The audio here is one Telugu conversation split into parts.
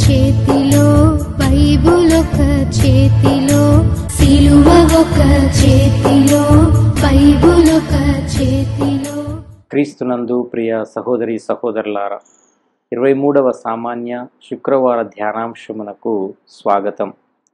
చేతిలో బైబుల్ ఒక చేతిలో సిలువ ఒక చేతిలో బైబుల్ ఒక చేతిలో క్రీస్తునందు ప్రియ సహోదరి సహోదరులారా ఇరవై మూడవ సామాన్య శుక్రవార ధ్యానాంశమునకు స్వాగతం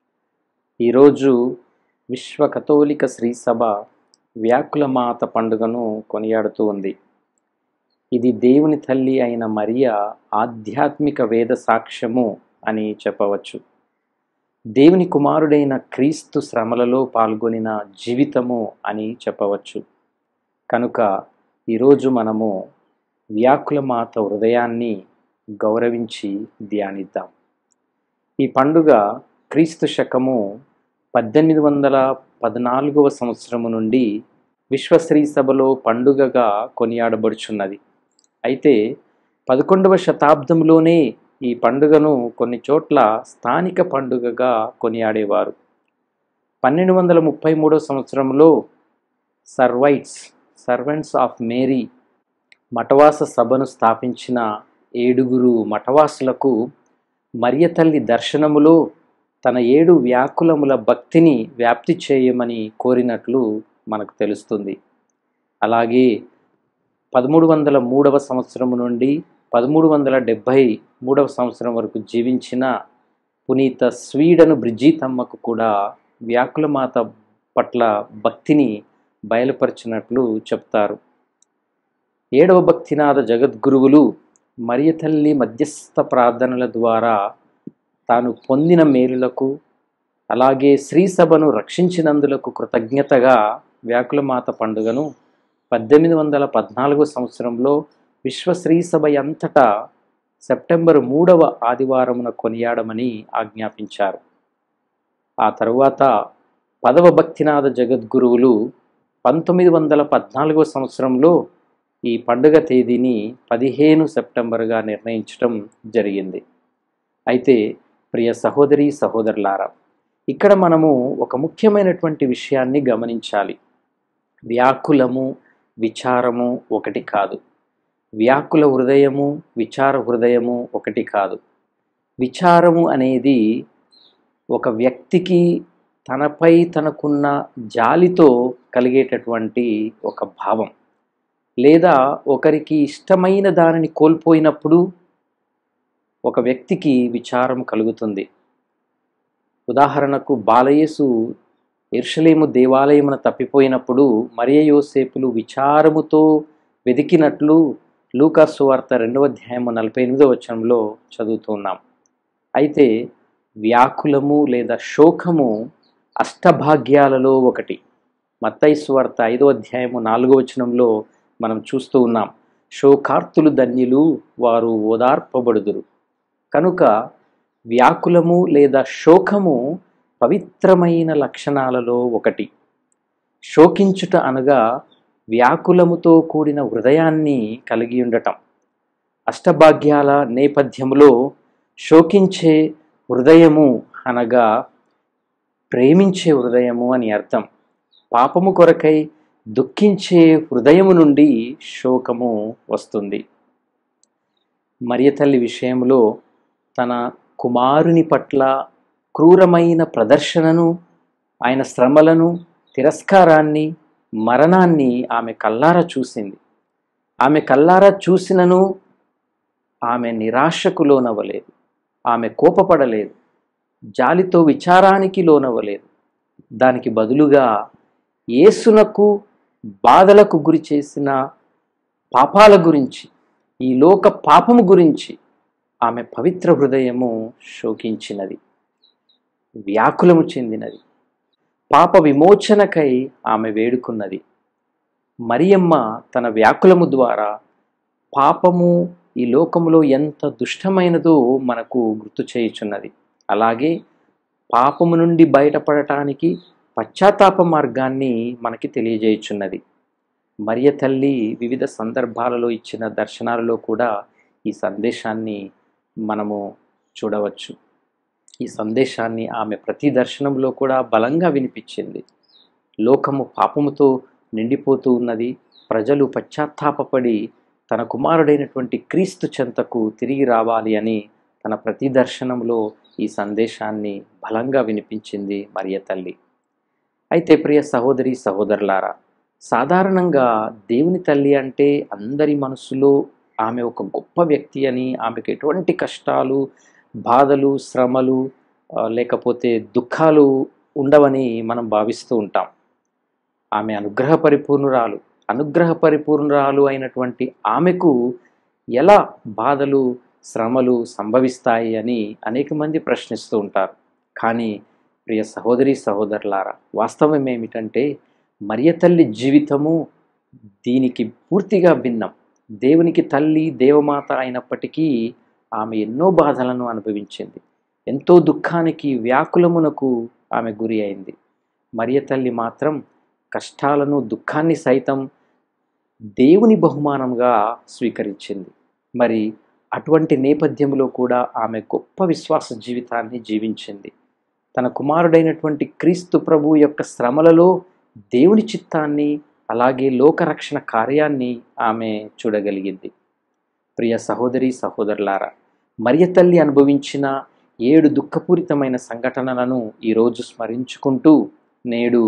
ఈరోజు విశ్వ కథోలిక శ్రీ సభ వ్యాకులమాత పండుగను కొనియాడుతూ ఉంది ఇది దేవుని తల్లి అయిన మరియా ఆధ్యాత్మిక వేద సాక్ష్యము అని చెప్పవచ్చు దేవుని కుమారుడైన క్రీస్తు శ్రమలలో పాల్గొనిన జీవితము అని చెప్పవచ్చు కనుక ఈరోజు మనము వ్యాకులమాత హృదయాన్ని గౌరవించి ధ్యానిద్దాం ఈ పండుగ క్రీస్తు శకము పద్దెనిమిది వందల పద్నాలుగవ సంవత్సరము నుండి విశ్వశ్రీ సభలో పండుగగా కొనియాడబడుచున్నది అయితే పదకొండవ శతాబ్దంలోనే ఈ పండుగను కొన్ని చోట్ల స్థానిక పండుగగా కొనియాడేవారు పన్నెండు వందల ముప్పై మూడో సంవత్సరంలో సర్వైట్స్ సర్వెంట్స్ ఆఫ్ మేరీ మఠవాస సభను స్థాపించిన ఏడుగురు మఠవాసులకు మరియ తల్లి దర్శనములో తన ఏడు వ్యాకులముల భక్తిని వ్యాప్తి చేయమని కోరినట్లు మనకు తెలుస్తుంది అలాగే పదమూడు వందల మూడవ సంవత్సరం నుండి పదమూడు వందల డెబ్భై మూడవ సంవత్సరం వరకు జీవించిన పునీత స్వీడను బ్రిజీతమ్మకు కూడా వ్యాకులమాత పట్ల భక్తిని బయలుపరిచినట్లు చెప్తారు ఏడవ భక్తినాథ జగద్గురువులు మరియ తల్లి మధ్యస్థ ప్రార్థనల ద్వారా తాను పొందిన మేలులకు అలాగే శ్రీ సభను రక్షించినందులకు కృతజ్ఞతగా వ్యాకులమాత పండుగను పద్దెనిమిది వందల పద్నాలుగో సంవత్సరంలో విశ్వ శ్రీ సభ అంతటా సెప్టెంబర్ మూడవ ఆదివారమున కొనియాడమని ఆజ్ఞాపించారు ఆ తరువాత పదవ భక్తినాథ జగద్గురువులు పంతొమ్మిది వందల పద్నాలుగో సంవత్సరంలో ఈ పండుగ తేదీని పదిహేను సెప్టెంబర్గా నిర్ణయించడం జరిగింది అయితే ప్రియ సహోదరి సహోదరులారా ఇక్కడ మనము ఒక ముఖ్యమైనటువంటి విషయాన్ని గమనించాలి వ్యాకులము విచారము ఒకటి కాదు వ్యాకుల హృదయము విచార హృదయము ఒకటి కాదు విచారము అనేది ఒక వ్యక్తికి తనపై తనకున్న జాలితో కలిగేటటువంటి ఒక భావం లేదా ఒకరికి ఇష్టమైన దానిని కోల్పోయినప్పుడు ఒక వ్యక్తికి విచారం కలుగుతుంది ఉదాహరణకు బాలయేసు ఎర్షలేము దేవాలయమున తప్పిపోయినప్పుడు మరియ యోసేపులు విచారముతో వెతికినట్లు లూకాసు వార్త రెండవ అధ్యాయము నలభై ఎనిమిదో వచనంలో చదువుతున్నాం అయితే వ్యాకులము లేదా శోకము అష్టభాగ్యాలలో ఒకటి మత్తైసు వార్త ఐదో అధ్యాయము నాలుగో వచనంలో మనం చూస్తూ ఉన్నాం శోకార్తులు ధన్యులు వారు ఓదార్పబడుదురు కనుక వ్యాకులము లేదా శోకము పవిత్రమైన లక్షణాలలో ఒకటి శోకించుట అనగా వ్యాకులముతో కూడిన హృదయాన్ని కలిగి ఉండటం అష్టభాగ్యాల నేపథ్యంలో శోకించే హృదయము అనగా ప్రేమించే హృదయము అని అర్థం పాపము కొరకై దుఃఖించే హృదయము నుండి శోకము వస్తుంది మరియ తల్లి విషయంలో తన కుమారుని పట్ల క్రూరమైన ప్రదర్శనను ఆయన శ్రమలను తిరస్కారాన్ని మరణాన్ని ఆమె కల్లారా చూసింది ఆమె కల్లారా చూసినను ఆమె నిరాశకు లోనవ్వలేదు ఆమె కోపపడలేదు జాలితో విచారానికి లోనవ్వలేదు దానికి బదులుగా యేసునకు బాధలకు గురి చేసిన పాపాల గురించి ఈ లోక పాపము గురించి ఆమె పవిత్ర హృదయము శోకించినది వ్యాకులము చెందినది పాప విమోచనకై ఆమె వేడుకున్నది మరియమ్మ తన వ్యాకులము ద్వారా పాపము ఈ లోకములో ఎంత దుష్టమైనదో మనకు గుర్తు చేయుచున్నది అలాగే పాపము నుండి బయటపడటానికి పశ్చాత్తాప మార్గాన్ని మనకి తెలియజేయుచున్నది మరియ తల్లి వివిధ సందర్భాలలో ఇచ్చిన దర్శనాలలో కూడా ఈ సందేశాన్ని మనము చూడవచ్చు ఈ సందేశాన్ని ఆమె ప్రతి దర్శనంలో కూడా బలంగా వినిపించింది లోకము పాపముతో నిండిపోతూ ఉన్నది ప్రజలు పశ్చాత్తాపపడి తన కుమారుడైనటువంటి క్రీస్తు చెంతకు తిరిగి రావాలి అని తన ప్రతి దర్శనంలో ఈ సందేశాన్ని బలంగా వినిపించింది మరియ తల్లి అయితే ప్రియ సహోదరి సహోదరులారా సాధారణంగా దేవుని తల్లి అంటే అందరి మనసులో ఆమె ఒక గొప్ప వ్యక్తి అని ఆమెకు ఎటువంటి కష్టాలు బాధలు శ్రమలు ఆ, లేకపోతే దుఃఖాలు ఉండవని మనం భావిస్తూ ఉంటాం ఆమె అనుగ్రహ పరిపూర్ణురాలు అనుగ్రహ పరిపూర్ణురాలు అయినటువంటి ఆమెకు ఎలా బాధలు శ్రమలు సంభవిస్తాయి అని అనేక మంది ప్రశ్నిస్తూ ఉంటారు కానీ ప్రియ సహోదరి సహోదరులారా వాస్తవం ఏమిటంటే మరియ తల్లి జీవితము దీనికి పూర్తిగా భిన్నం దేవునికి తల్లి దేవమాత అయినప్పటికీ ఆమె ఎన్నో బాధలను అనుభవించింది ఎంతో దుఃఖానికి వ్యాకులమునకు ఆమె గురి అయింది మరియ తల్లి మాత్రం కష్టాలను దుఃఖాన్ని సైతం దేవుని బహుమానంగా స్వీకరించింది మరి అటువంటి నేపథ్యంలో కూడా ఆమె గొప్ప విశ్వాస జీవితాన్ని జీవించింది తన కుమారుడైనటువంటి క్రీస్తు ప్రభు యొక్క శ్రమలలో దేవుని చిత్తాన్ని అలాగే లోకరక్షణ కార్యాన్ని ఆమె చూడగలిగింది ప్రియ సహోదరి సహోదరులారా మరియ తల్లి అనుభవించిన ఏడు దుఃఖపూరితమైన సంఘటనలను ఈరోజు స్మరించుకుంటూ నేడు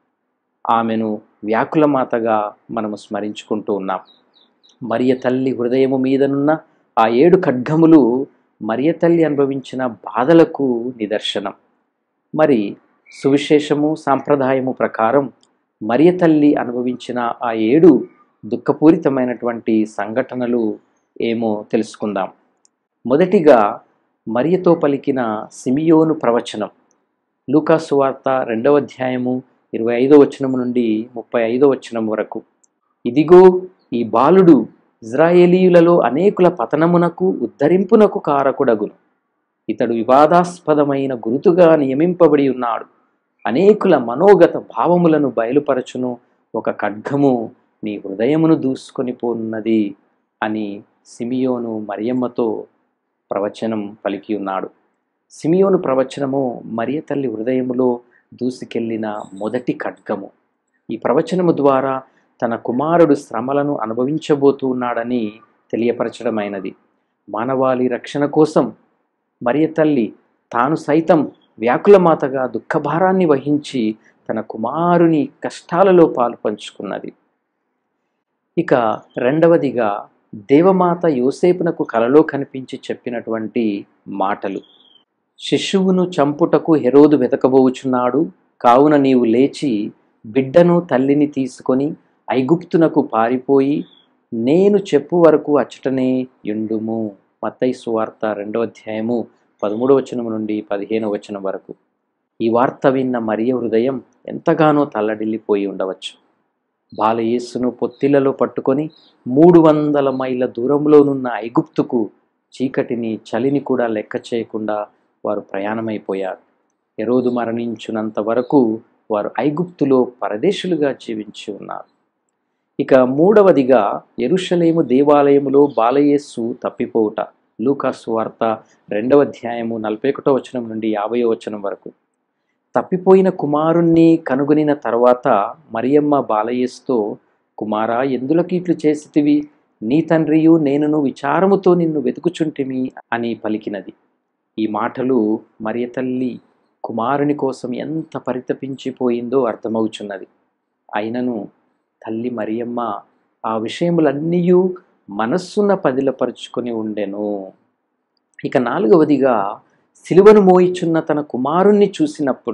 ఆమెను వ్యాకులమాతగా మనము స్మరించుకుంటూ ఉన్నాం మరియ తల్లి హృదయము మీదనున్న ఆ ఏడు ఖడ్గములు మరియ తల్లి అనుభవించిన బాధలకు నిదర్శనం మరి సువిశేషము సాంప్రదాయము ప్రకారం మరియ తల్లి అనుభవించిన ఆ ఏడు దుఃఖపూరితమైనటువంటి సంఘటనలు ఏమో తెలుసుకుందాం మొదటిగా మరియతో పలికిన సిమియోను ప్రవచనం లూకాసు వార్త రెండవ అధ్యాయము ఇరవై ఐదో వచనం నుండి ముప్పై ఐదో వచనం వరకు ఇదిగో ఈ బాలుడు ఇజ్రాయేలీయులలో అనేకుల పతనమునకు ఉద్ధరింపునకు కారకుడగును ఇతడు వివాదాస్పదమైన గురుతుగా నియమింపబడి ఉన్నాడు అనేకుల మనోగత భావములను బయలుపరచును ఒక ఖడ్గము నీ హృదయమును దూసుకొని పోనున్నది అని సిమియోను మరియమ్మతో ప్రవచనం పలికి ఉన్నాడు సిమియోను ప్రవచనము మరియ తల్లి హృదయములో దూసుకెళ్లిన మొదటి ఖడ్గము ఈ ప్రవచనము ద్వారా తన కుమారుడు శ్రమలను అనుభవించబోతూ ఉన్నాడని తెలియపరచడమైనది మానవాళి రక్షణ కోసం మరియ తల్లి తాను సైతం వ్యాకులమాతగా దుఃఖభారాన్ని వహించి తన కుమారుని కష్టాలలో పాలు పంచుకున్నది ఇక రెండవదిగా దేవమాత యోసేపునకు కలలో కనిపించి చెప్పినటువంటి మాటలు శిశువును చంపుటకు హెరోదు వెతకబోచున్నాడు కావున నీవు లేచి బిడ్డను తల్లిని తీసుకొని ఐగుప్తునకు పారిపోయి నేను చెప్పు వరకు అచ్చటనే యుండుము మత్తయి సువార్త రెండో అధ్యాయము పదమూడవ వచనం నుండి పదిహేను వచనం వరకు ఈ వార్త విన్న మరియ హృదయం ఎంతగానో తల్లడిల్లిపోయి ఉండవచ్చు బాలయేసును పొత్తిళ్లలో పట్టుకొని మూడు వందల మైళ్ళ దూరంలోనున్న ఐగుప్తుకు చీకటిని చలిని కూడా లెక్క చేయకుండా వారు ప్రయాణమైపోయారు ఎరోదు మరణించునంత వరకు వారు ఐగుప్తులో పరదేశులుగా జీవించి ఉన్నారు ఇక మూడవదిగా ఎరుషలేము దేవాలయములో బాలయేస్సు తప్పిపోవుట లూకాసు వార్త రెండవ అధ్యాయము నలభై ఒకటో వచనం నుండి యాభై వచనం వరకు తప్పిపోయిన కుమారుణ్ణి కనుగొనిన తర్వాత మరియమ్మ బాలయేస్తో కుమారా ఎందులకి ఇట్లు చేసితివి నీ తండ్రియు నేనును విచారముతో నిన్ను వెతుకుచుంటిమి అని పలికినది ఈ మాటలు మరియ తల్లి కుమారుని కోసం ఎంత పరితపించిపోయిందో అర్థమవుచున్నది అయినను తల్లి మరియమ్మ ఆ విషయములన్నీ మనస్సున పదిలపరుచుకొని ఉండెను ఇక నాలుగవదిగా సిలువను మోయిచున్న తన కుమారుణ్ణి చూసినప్పుడు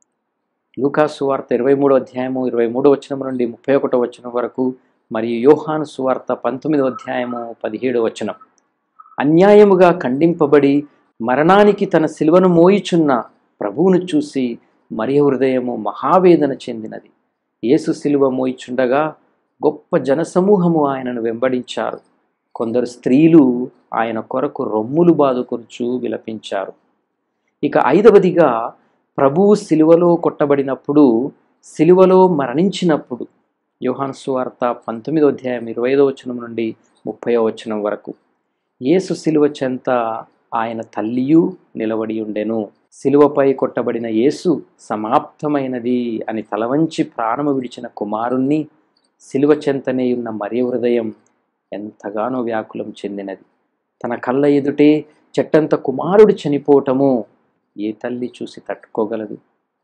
లూకాసు సువార్త ఇరవై మూడో అధ్యాయము ఇరవై మూడో వచనం నుండి ముప్పై ఒకటో వచనం వరకు మరియు యోహాను సువార్త పంతొమ్మిదో అధ్యాయము పదిహేడో వచనం అన్యాయముగా ఖండింపబడి మరణానికి తన సిలువను మోయిచున్న ప్రభువును చూసి మరి హృదయము మహావేదన చెందినది యేసు సిలువ మోయిచుండగా గొప్ప జనసమూహము ఆయనను వెంబడించారు కొందరు స్త్రీలు ఆయన కొరకు రొమ్ములు బాదుకొనుచు విలపించారు ఇక ఐదవదిగా ప్రభువు సిలువలో కొట్టబడినప్పుడు సిలువలో మరణించినప్పుడు యోహాను సువార్త పంతొమ్మిదో అధ్యాయం ఇరవై ఐదో వచనం నుండి ముప్పై వచనం వరకు యేసు సిలువ చెంత ఆయన తల్లియు నిలబడి ఉండెను సిలువపై కొట్టబడిన యేసు సమాప్తమైనది అని తలవంచి ప్రాణము విడిచిన కుమారుణ్ణి సిలువ చెంతనే ఉన్న మరియ హృదయం ఎంతగానో వ్యాకులం చెందినది తన కళ్ళ ఎదుటే చెట్టంత కుమారుడు చనిపోవటము ఏ తల్లి చూసి తట్టుకోగలదు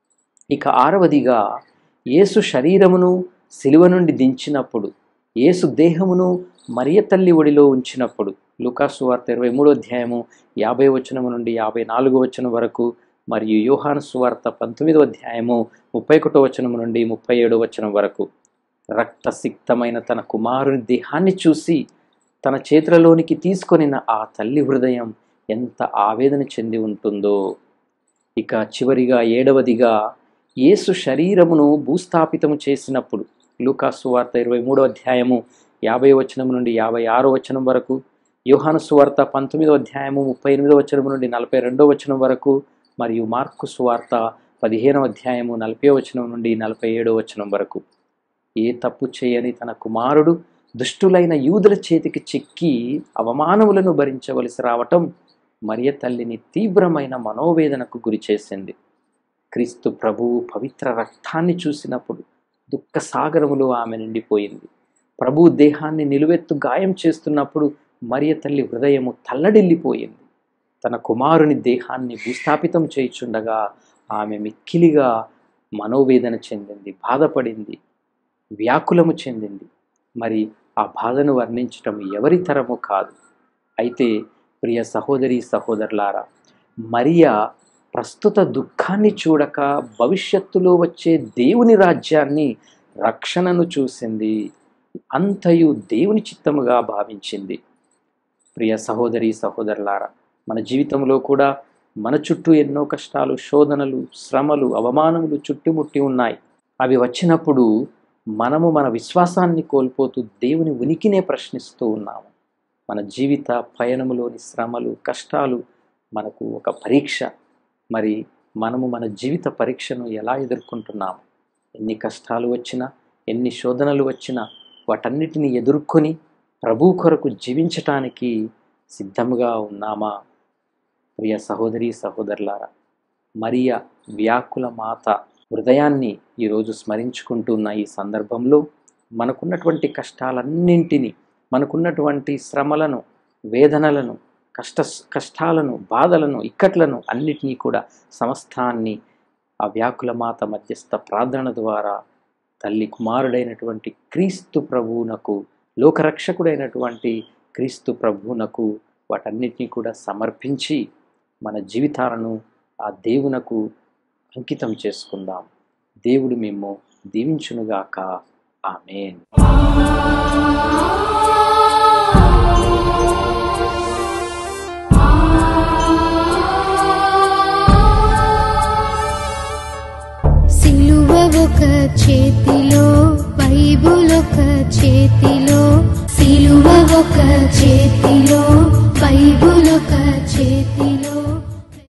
ఇక ఆరవదిగా యేసు శరీరమును సిలువ నుండి దించినప్పుడు యేసు దేహమును మరియ తల్లి ఒడిలో ఉంచినప్పుడు లుకాసు వార్త ఇరవై మూడో అధ్యాయము యాభై వచనము నుండి యాభై నాలుగో వచనం వరకు మరియు యోహాను సువార్త పంతొమ్మిదో అధ్యాయము ముప్పై ఒకటో వచనము నుండి ముప్పై ఏడో వచనం వరకు రక్తసిక్తమైన తన కుమారుని దేహాన్ని చూసి తన చేతులలోనికి తీసుకొనిన ఆ తల్లి హృదయం ఎంత ఆవేదన చెంది ఉంటుందో ఇక చివరిగా ఏడవదిగా యేసు శరీరమును భూస్థాపితము చేసినప్పుడు లూకాసు వార్త ఇరవై మూడో అధ్యాయము యాభై వచనం నుండి యాభై ఆరో వచనం వరకు యోహాను సువార్త పంతొమ్మిదో అధ్యాయము ముప్పై ఎనిమిదో వచనం నుండి నలభై రెండో వచనం వరకు మరియు మార్కు సువార్త పదిహేనవ అధ్యాయము నలభై వచనం నుండి నలభై ఏడో వచనం వరకు ఏ తప్పు చేయని తన కుమారుడు దుష్టులైన యూదుల చేతికి చిక్కి అవమానములను భరించవలసి రావటం మరియ తల్లిని తీవ్రమైన మనోవేదనకు గురిచేసింది క్రీస్తు ప్రభువు పవిత్ర రక్తాన్ని చూసినప్పుడు దుఃఖ సాగరములో ఆమె నిండిపోయింది ప్రభు దేహాన్ని నిలువెత్తు గాయం చేస్తున్నప్పుడు మరియ తల్లి హృదయము తల్లడిల్లిపోయింది తన కుమారుని దేహాన్ని భూస్థాపితం చేయుచుండగా ఆమె మిక్కిలిగా మనోవేదన చెందింది బాధపడింది వ్యాకులము చెందింది మరి ఆ బాధను వర్ణించటం ఎవరి తరము కాదు అయితే ప్రియ సహోదరి సహోదరులారా మరియా ప్రస్తుత దుఃఖాన్ని చూడక భవిష్యత్తులో వచ్చే దేవుని రాజ్యాన్ని రక్షణను చూసింది అంతయు దేవుని చిత్తముగా భావించింది ప్రియ సహోదరి సహోదరులారా మన జీవితంలో కూడా మన చుట్టూ ఎన్నో కష్టాలు శోధనలు శ్రమలు అవమానములు చుట్టుముట్టి ఉన్నాయి అవి వచ్చినప్పుడు మనము మన విశ్వాసాన్ని కోల్పోతూ దేవుని ఉనికినే ప్రశ్నిస్తూ ఉన్నాము మన జీవిత పయనములోని శ్రమలు కష్టాలు మనకు ఒక పరీక్ష మరి మనము మన జీవిత పరీక్షను ఎలా ఎదుర్కొంటున్నాము ఎన్ని కష్టాలు వచ్చినా ఎన్ని శోధనలు వచ్చినా వాటన్నిటిని ఎదుర్కొని ప్రభు కొరకు జీవించటానికి సిద్ధముగా ఉన్నామా ప్రియ సహోదరి సహోదరులారా మరియ వ్యాకుల మాత హృదయాన్ని ఈరోజు స్మరించుకుంటున్న ఈ సందర్భంలో మనకున్నటువంటి కష్టాలన్నింటినీ మనకున్నటువంటి శ్రమలను వేదనలను కష్ట కష్టాలను బాధలను ఇక్కట్లను అన్నిటినీ కూడా సమస్తాన్ని ఆ వ్యాకుల మాత మధ్యస్థ ప్రార్థన ద్వారా తల్లి కుమారుడైనటువంటి క్రీస్తు ప్రభువునకు లోకరక్షకుడైనటువంటి క్రీస్తు ప్రభువునకు వాటన్నిటినీ కూడా సమర్పించి మన జీవితాలను ఆ దేవునకు అంకితం చేసుకుందాం దేవుడు మేము దీవించునుగాక ఆమెన్ సిలువ ఒక చేతిలో బైబుల్ ఒక చేతిలో